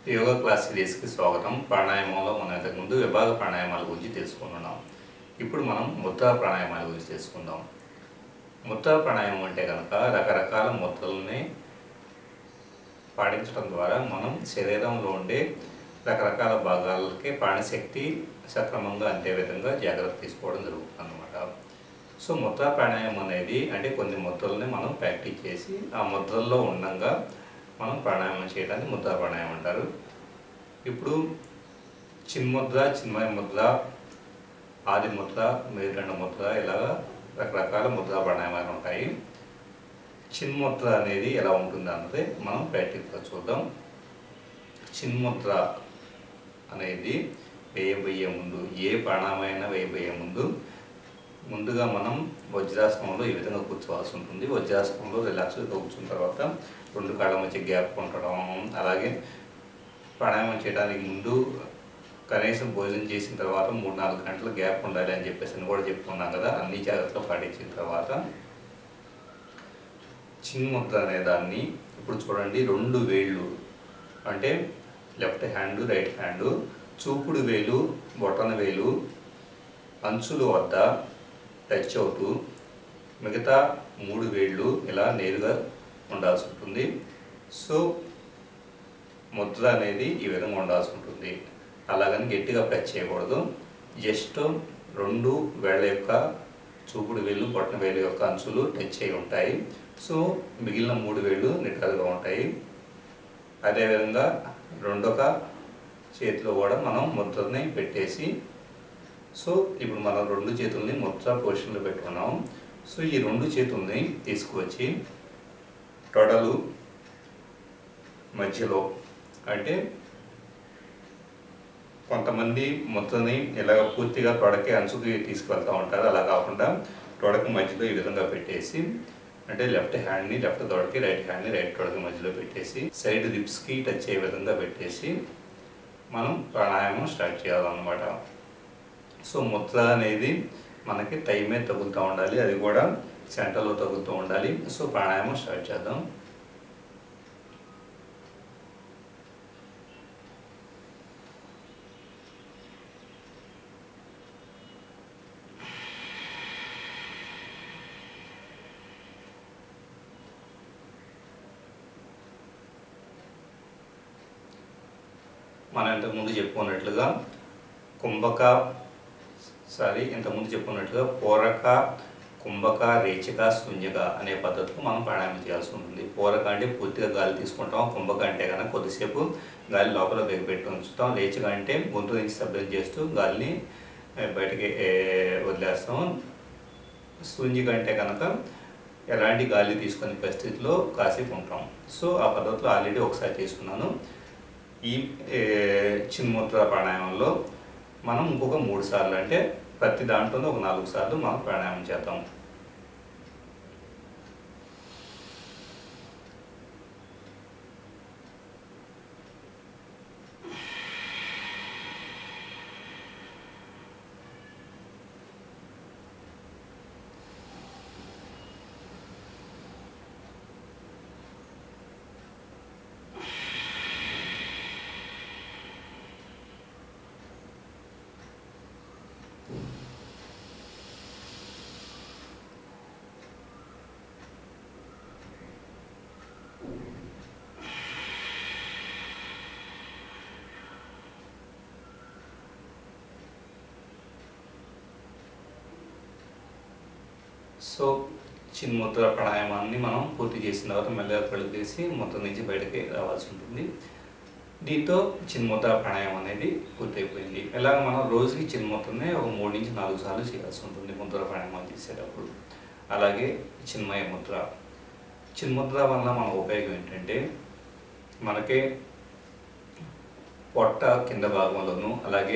yoga class సిరీస్కి స్వాగతం ప్రాణాయామంలో మనం ఇంతకుముందు విభాగ ప్రాణాయామాల గురించి తెలుసుకుంటున్నాం ఇప్పుడు మనం ముద్రా ప్రాణాయామాల గురించి తెలుసుకుందాం ముద్రా ప్రాణాయామం అంటే కనుక రకరకాల ముద్రల్ని పాటించడం ద్వారా మనం శరీరంలో ఉండే రకరకాల భాగాలకి ప్రాణశక్తి సక్రమంగా అందే విధంగా జాగ్రత్త తీసుకోవడం జరుగుతుంది అనమాట సో ముద్రా ప్రాణాయామం అనేది అంటే కొన్ని ముద్రల్ని మనం ప్రాక్టీస్ చేసి ఆ ముద్రల్లో ఉండంగా మనం ప్రాణాయామం చేయడాన్ని ముద్రా ప్రాణాయామం అంటారు ఇప్పుడు చిన్ముద్ర చిన్మయ ముద్ర ఆది ముద్ర మేరుగండ ముద్ర ఇలాగ రకరకాల ముద్రా ప్రాణాయామాలు ఉంటాయి చిన్ముద్ర అనేది ఎలా ఉంటుంది అన్నది మనం ప్రాక్టికల్గా చూద్దాం చిన్ముద్ర అనేది వేయబోయే ముందు ఏ ప్రాణాయామైనా వేయబోయే ముందు ముందుగా మనం వజ్రాసనంలో ఈ విధంగా కూర్చోవాల్సి ఉంటుంది వజ్రాసనంలో రిలాక్స్గా కూర్చున్న తర్వాత రెండు కాళ్ళ మధ్య గ్యాప్ ఉండడం అలాగే ప్రాణాయామం చేయడానికి ముందు కనీసం భోజనం చేసిన తర్వాత మూడు నాలుగు గంటల గ్యాప్ ఉండాలి అని చెప్పేసి అని కూడా చెప్పుకున్నాం కదా అన్ని జాగ్రత్తలు పాటించిన తర్వాత చిన్ముద్ర అనే దాన్ని ఇప్పుడు చూడండి రెండు వేళ్ళు అంటే లెఫ్ట్ హ్యాండ్ రైట్ హ్యాండ్ చూపుడు వేలు బొటన వేలు అంచుల వద్ద టచ్ అవుతూ మిగతా మూడు వేళ్ళు ఇలా నేరుగా ఉండాల్సి ఉంటుంది సో ముద్ర అనేది ఈ విధంగా ఉండాల్సి ఉంటుంది అలాగని గట్టిగా ప్రెస్ చేయకూడదు జస్ట్ రెండు వేళ్ళ యొక్క చూపుడు వేళ్ళు బొట్టన వేలు యొక్క అంచులు టచ్ అయి ఉంటాయి సో మిగిలిన మూడు వేళ్ళు నిటారుగా ఉంటాయి అదేవిధంగా రెండొక చేతిలో కూడా మనం ముద్రని పెట్టేసి సో ఇప్పుడు మనం రెండు చేతుల్ని ముద్ర పొజిషన్లో పెట్టుకున్నాం సో ఈ రెండు చేతుల్ని తీసుకువచ్చి తొడలు మధ్యలో అంటే కొంతమంది ముద్రని ఇలాగ పూర్తిగా తొడకి అంచుకి తీసుకువెళ్తూ ఉంటారు అలా కాకుండా తొడకి మధ్యలో ఈ విధంగా పెట్టేసి అంటే లెఫ్ట్ హ్యాండ్ని లెఫ్ట్ తొడకి రైట్ హ్యాండ్ని రైట్ తొడకి మధ్యలో పెట్టేసి సైడ్ రిప్స్కి టచ్ అయ్యే విధంగా పెట్టేసి మనం ప్రాణాయామం స్టార్ట్ చేయాలన్నమాట సో ముద్ర అనేది మనకి టైమే తగులుతూ ఉండాలి అది కూడా సెంటర్లో తగులుతూ ఉండాలి సో ప్రాణాయామం స్టార్ట్ చేద్దాం మనం ఇంతకుముందు చెప్పుకున్నట్లుగా కుంభక సారీ ఇంతకుముందు చెప్పుకున్నట్లుగా పూరక కుంభక రేచిక శూన్యక అనే పద్ధతిలో మనం ప్రాణాయామం చేయాల్సి ఉంటుంది పూరక అంటే పూర్తిగా గాలి తీసుకుంటాం కుంభక అంటే కనుక కొద్దిసేపు గాలి లోపల పెట్టి ఉంచుతాం రేచిక అంటే గొంతు నుంచి శబ్దం చేస్తూ గాలిని ఏ, బయటికి ఏ, వదిలేస్తాం శూన్యక అంటే కనుక ఎలాంటి గాలి తీసుకునే పరిస్థితిలో కాసేపు ఉంటాం సో ఆ పద్ధతిలో ఆల్రెడీ ఒకసారి చేసుకున్నాను ఈ ఏ, చిన్ముద్ర ప్రాణాయామంలో మనం ఇంకొక మూడు సార్లు అంటే ప్రతి దాంట్లోనూ ఒక నాలుగు సార్లు మనం ప్రాణాయామం చేద్దాం సో చిన్ముద్ర ప్రాణాయామాన్ని మనం పూర్తి చేసిన తర్వాత మెల్లగా కళ్ళు తీసి మొత్తం నుంచి బయటకి రావాల్సి ఉంటుంది దీంతో చిన్ముద్ర ప్రాణాయామం అనేది పూర్తయిపోయింది ఇలాగ మనం రోజుకి చిన్ముద్రనే ఒక మూడు నుంచి నాలుగు సార్లు చేయాల్సి ఉంటుంది ముద్ర ప్రాణాయామం చేసేటప్పుడు అలాగే చిన్మయ ముద్ర చిన్ముద్ర వల్ల మన ఉపయోగం ఏంటంటే మనకి పొట్ట కింద భాగంలోను అలాగే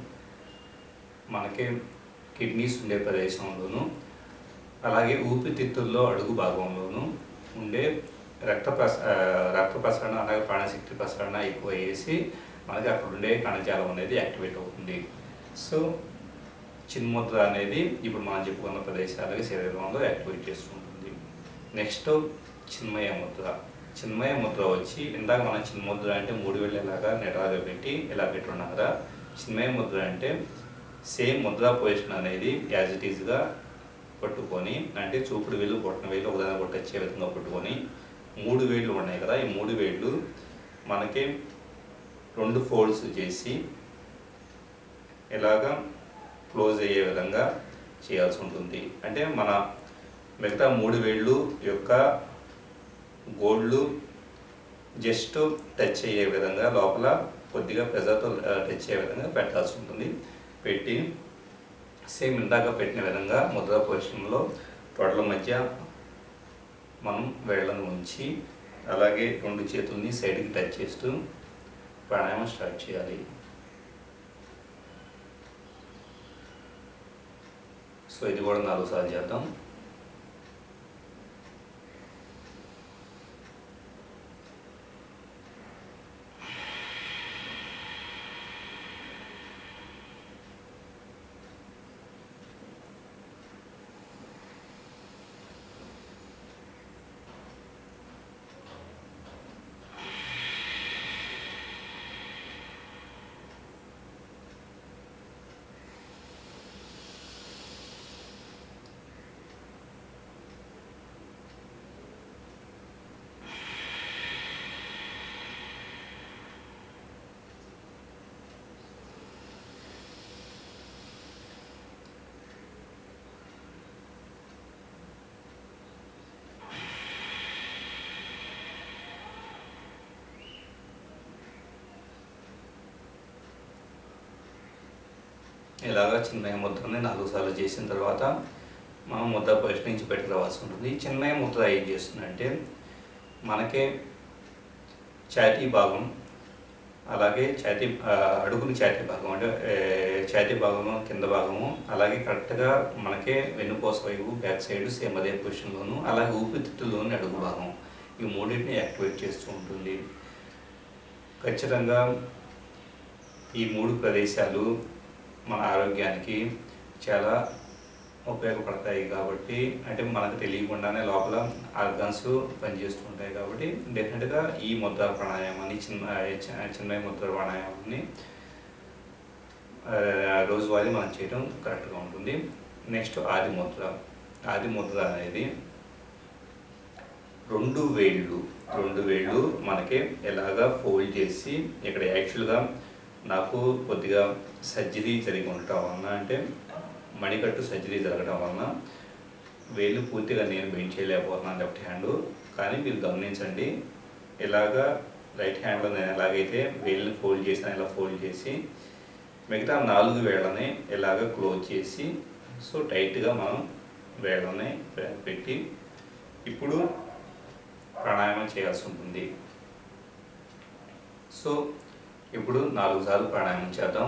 మనకి కిడ్నీస్ ఉండే ప్రదేశంలోను అలాగే ఊపిరితిత్తుల్లో అడుగు భాగంలోను ఉండే రక్త ప్రస ఆ, రక్త ప్రసరణ అలాగే ప్రాణశక్తి ప్రసరణ ఎక్కువ వేసి మనకి అక్కడ ఉండే కణజాలం అనేది యాక్టివేట్ అవుతుంది సో చిన్ముద్ర అనేది ఇప్పుడు మనం చెప్పుకున్న ప్రదేశాలకి శరీరంలో యాక్టివేట్ చేసుకుంటుంది నెక్స్ట్ చిన్మయ ముద్ర చిన్మయ ముద్ర వచ్చి ఇందాక మనం చిన్న ముద్ర అంటే మూడు వేలు ఇలాగా నిటారుగా పెట్టి ఇలా పెట్టున్నాం కదా చిన్మయ ముద్ర అంటే సేమ్ ముద్ర పొజిషన్ అనేది యాజ్ ఇట్ ఈజ్గా పట్టుకొని అంటే చూపుడు వేలు పొట్టన వేలు ఒకదాని ఒకటి వచ్చే విధంగా పట్టుకొని మూడు వేళ్ళు ఉన్నాయి కదా ఈ మూడు వేళ్ళు మనకి రెండు ఫోల్డ్స్ చేసి ఇలాగా క్లోజ్ అయ్యే విధంగా చేయాల్సి ఉంటుంది అంటే మన మిగతా మూడు వేళ్ళు యొక్క గోళ్ళు జస్ట్ టచ్ అయ్యే విధంగా లోపల కొద్దిగా ప్రెజర్తో టచ్ అయ్యే విధంగా పెట్టాల్సి ఉంటుంది పెట్టి సేమ్ ఇందాక పెట్టిన విధంగా ముద్ర పొజిషన్లో తొడల మధ్య మనం వేళ్ళను ఉంచి అలాగే రెండు చేతుల్ని సైడ్కి టచ్ చేస్తూ ప్రాణాయామం స్టార్ట్ చేయాలి సో ఇది కూడా నాలుగు సార్లు చేద్దాం ఇలాగా చిన్మయ ముద్రని నాలుగు సార్లు చేసిన తర్వాత మనం ముద్ర పొజిషన్ నుంచి బయటకు రావాల్సి ఉంటుంది చిన్మయ ముద్ర ఏం చేస్తుందంటే మనకి ఛాతీ భాగం అలాగే ఛాతీ ఆ, అడుగుని ఛాతీ భాగం అంటే ఏ, ఛాతీ భాగము కింద భాగము అలాగే కరెక్ట్గా మనకే వెన్నుపూస వైపు బ్యాక్ సైడ్ సేమ్ అదే పొజిషన్లోను అలాగే ఊపిరితిత్తుల్లోని అడుగు భాగం ఈ మూడింటిని యాక్టివేట్ చేస్తూ ఉంటుంది ఖచ్చితంగా ఈ మూడు ప్రదేశాలు మన ఆరోగ్యానికి చాలా ఉపయోగపడతాయి కాబట్టి అంటే మనకు తెలియకుండానే లోపల ఆర్గన్స్ పనిచేస్తూ ఉంటాయి కాబట్టి డెఫినెట్గా ఈ ముద్ర ప్రాణాయామాన్ని చిన్న చి- చిన్మయ ముద్ర ప్రాణాయామాన్ని ఆ, రోజువారీ మనం చేయడం కరెక్ట్గా ఉంటుంది నెక్స్ట్ ఆది ముద్ర ఆది ముద్ర అనేది రెండు వేళ్ళు రెండు వేళ్ళు మనకి ఎలాగా ఫోల్డ్ చేసి ఇక్కడ యాక్చువల్గా నాకు కొద్దిగా సర్జరీ జరిగి ఉండటం వలన అంటే మణికట్టు సర్జరీ జరగడం వలన వేళ్ళు పూర్తిగా నేను బెండ్ చేయలేకపోతున్నాను లెఫ్ట్ హ్యాండ్ కానీ మీరు గమనించండి ఇలాగా రైట్ హ్యాండ్లో నేను ఎలాగైతే వేళ్ళని ఫోల్డ్ చేసాను ఇలా ఫోల్డ్ చేసి మిగతా నాలుగు వేళ్ళని ఇలాగ క్లోజ్ చేసి సో టైట్గా మనం వేళ్ళని పె- పెట్టి ఇప్పుడు ప్రాణాయామం చేయాల్సి ఉంటుంది సో ఇప్పుడు నాలుగు సార్లు ప్రాణాయామం చేద్దాం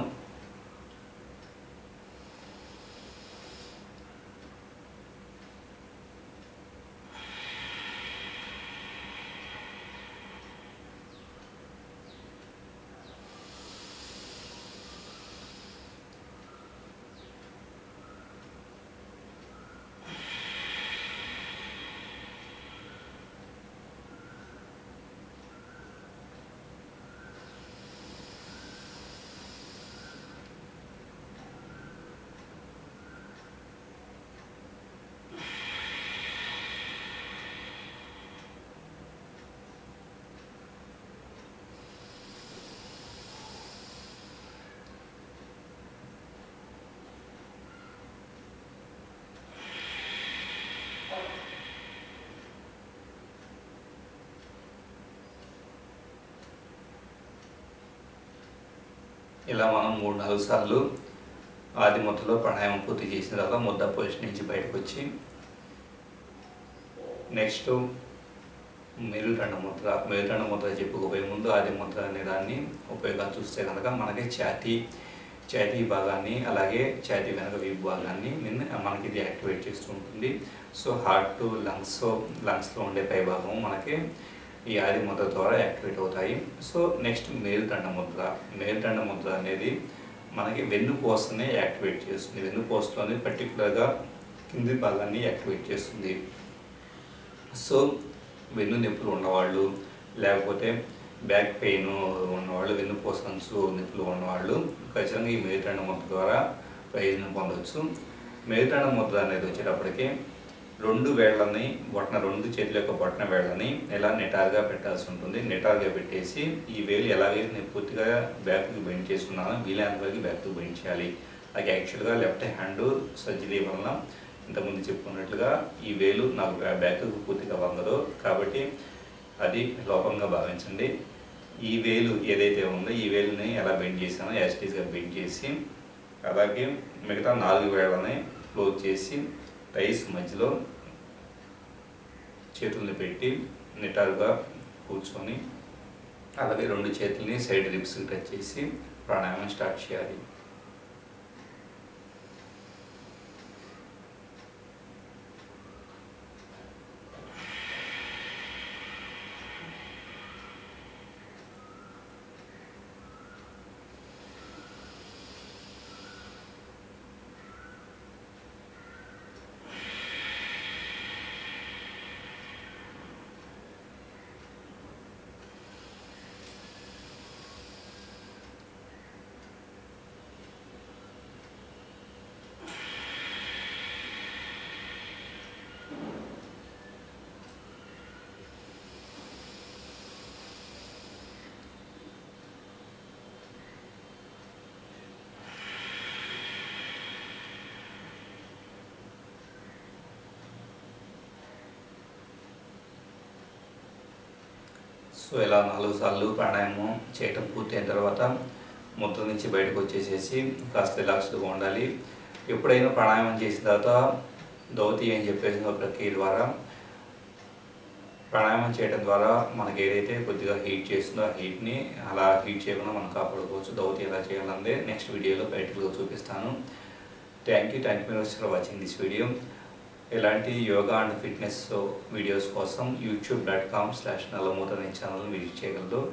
ఇలా మనం మూడు నాలుగు సార్లు ఆది ముద్దలో ప్రాణాయామం పూర్తి చేసిన తర్వాత ముద్ద పొజిషన్ నుంచి బయటకు వచ్చి నెక్స్ట్ మెరుగండ ముద్ర మెరుగండ ముద్ర చెప్పుకోబోయే ముందు ఆది ముద్ర అనే దాన్ని ఉపయోగాలు చూస్తే కనుక మనకి ఛాతీ ఛాతీ భాగాన్ని అలాగే ఛాతీ వెనక వీపు భాగాన్ని నిన్న మనకి ఇది యాక్టివేట్ చేస్తూ ఉంటుంది సో హార్ట్ లంగ్స్ లంగ్స్లో ఉండే పై భాగం మనకి ఈ ఆది ముద్ర ద్వారా యాక్టివేట్ అవుతాయి సో నెక్స్ట్ మేరుదండ ముద్ర మేరుదండ ముద్ర అనేది మనకి వెన్నుపూసనే యాక్టివేట్ చేస్తుంది వెన్నుపూసలోని పర్టికులర్గా కింది భాగాన్ని యాక్టివేట్ చేస్తుంది సో వెన్ను నొప్పులు ఉన్నవాళ్ళు లేకపోతే బ్యాక్ పెయిన్ ఉన్నవాళ్ళు వెన్నుపూస అంచు నొప్పులు ఉన్నవాళ్ళు ఖచ్చితంగా ఈ మేరుదండ ముద్ర ద్వారా ప్రయోజనం పొందవచ్చు మేరుదండ ముద్ర అనేది వచ్చేటప్పటికి రెండు వేళ్ళని బొట్టన రెండు చేతుల యొక్క బొట్టన వేళ్ళని ఇలా నిటారుగా పెట్టాల్సి ఉంటుంది నిటారుగా పెట్టేసి ఈ వేలు ఎలాగైతే నేను పూర్తిగా బ్యాక్కి బెండ్ చేసుకున్నానో వీలైనంత వరకు బ్యాక్కి బెండ్ చేయాలి నాకు యాక్చువల్గా లెఫ్ట్ హ్యాండ్ సర్జరీ వలన ఇంతకుముందు చెప్పుకున్నట్లుగా ఈ వేలు నాకు బ్యాక్కి పూర్తిగా వంగదు కాబట్టి అది లోపంగా భావించండి ఈ వేలు ఏదైతే ఉందో ఈ వేలుని ఎలా బెండ్ చేశానో యాస్టీస్గా బెండ్ చేసి అలాగే మిగతా నాలుగు వేళ్ళని క్లోజ్ చేసి రైస్ మధ్యలో చేతుల్ని పెట్టి నిటారుగా కూర్చొని అలాగే రెండు చేతుల్ని సైడ్ రిప్స్కి టచ్ చేసి ప్రాణాయామం స్టార్ట్ చేయాలి సో ఇలా నాలుగు సార్లు ప్రాణాయామం చేయటం పూర్తయిన తర్వాత ముద్ర నుంచి బయటకు వచ్చేసేసి కాస్త రిలాక్స్డ్గా ఉండాలి ఎప్పుడైనా ప్రాణాయామం చేసిన తర్వాత దౌతి అని చెప్పేసిన ప్రక్రియ ద్వారా ప్రాణాయామం చేయడం ద్వారా మనకి ఏదైతే కొద్దిగా హీట్ చేస్తుందో ఆ హీట్ని అలా హీట్ చేయకుండా మనం కాపాడుకోవచ్చు దౌతి ఎలా చేయాలంటే నెక్స్ట్ వీడియోలో బయటకు చూపిస్తాను thank you thank you very much for watching this video ఇలాంటి యోగా అండ్ ఫిట్నెస్ వీడియోస్ కోసం YouTube dot com slash Nallamutha అనే ఛానల్ని విజిట్ చేయగలరు